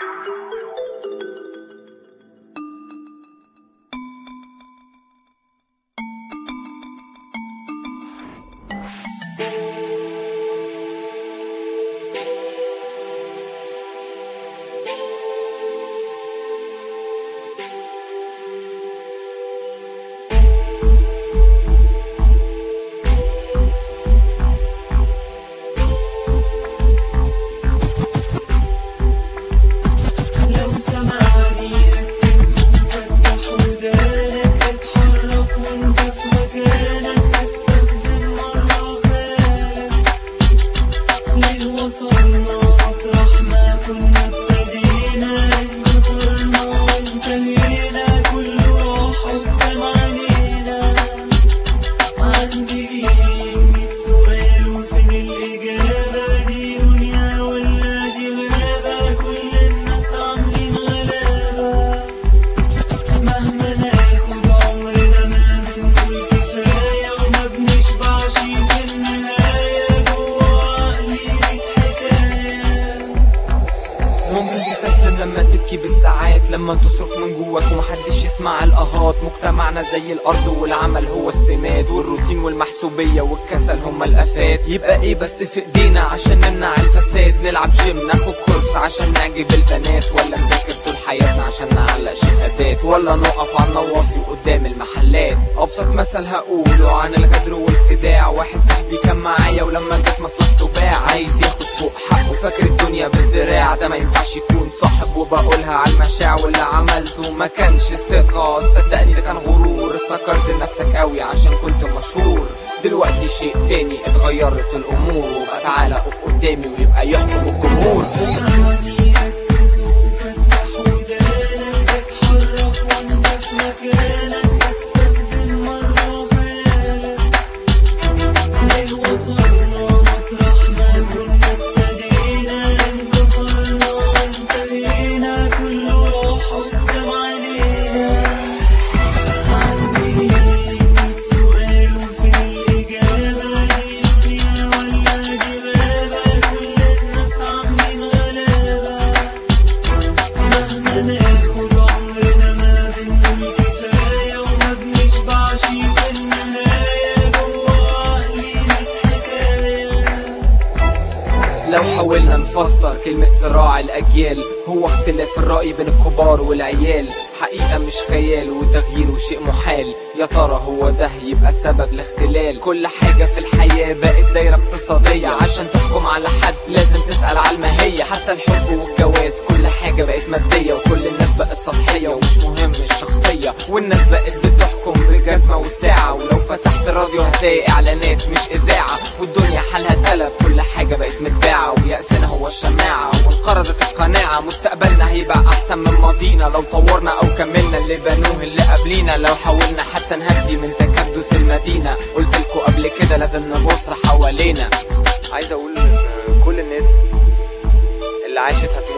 لو سمعني ركز وفتح ودانك اتحرك وانت في مكانك استخدم مرة خيالك ليه وصلنا مطرح ما كنا ابتدينا انكسرنا وانتهينا كله راح قدام عينينا عندي ليك ميت سؤال وفين الإجابة دي دنيا ولا دي غابة كل الناس عاملين غلابة مهما ناخد عمرنا ما بنقول كفاية وما بنشبعش في النهاية جوا عقلي ميت حكاية ممكن تستسلم لما تبكي بالساعات لما تصرخ من جواك ومحدش يسمع القهات مجتمعنا زي الارض والعمل هو السماد والروتين والمحسوبيه والكسل هما الافات يبقى ايه بس في ايدينا عشان نمنع الفساد نلعب جيم ناخد كورس عشان نعجب البنات ولا نذاكر طول حياتنا عشان نعلق شهادات ولا نقف على النواصي قدام المحلات ابسط مثل هقوله عن الغدر والخداع واحد صاحبي كان معايا ولما جت مصلحته باع عايز ياخد فوق حقه فاكر الدنيا بالدراع ده ما ينفعش يكون صاحب وبقولها على المشاع واللي عملته ما كانش ثقة صدقني ده كان غرور افتكرت نفسك قوي عشان كنت مشهور دلوقتي شيء تاني اتغيرت الامور وبقى تعالى اقف قدامي ويبقى يحكم الجمهور سمعني ركز وفتح ودانك اتحرك وانت في مكانك استخدم مرة خيالك ليه وصلنا مطرح ما كنا ابتدينا انكسرنا وانتهينا كله راح قدام عينينا عندي ليك ميت سؤال وفين الإجابة دي دنيا ولا دي غابة كل الناس عاملين غلابة مهما ناخد عمرنا ما بنقول كفاية وما بنشبعش في النهاية جوا عقلي ميت حكاية لو حاولنا نفسر كلمة صراع الأجيال هو اختلاف الرأي بين الكبار والعيال حقيقة مش خيال وتغييره شيء محال يا ترى هو ده يبقى سبب الاختلال كل حاجة في الحياة بقت دايرة اقتصادية عشان تحكم على حد لازم تسأل على الماهية حتى الحب والجواز كل حاجة بقت مادية وكل الناس بقت سطحية ومش مهم الشخصية والناس بقت بتحكم بالجزمة والساعة ولو فتحت راديو هتلاقي إعلانات مش إذاعة والدنيا حالها اتقلب كل حاجة بقت متباعة ويأسنا هو الشماعة وانقرضت القناعة مستقبلنا هيبقى أحسن من ماضينا لو طورنا أو كملنا اللي بنوه اللي قبلينا لو حاولنا حتى نهدي من تكدس المدينة قلت لكم قبل كده لازم نبص حوالينا عايز أقول كل الناس اللي عاشت هتموت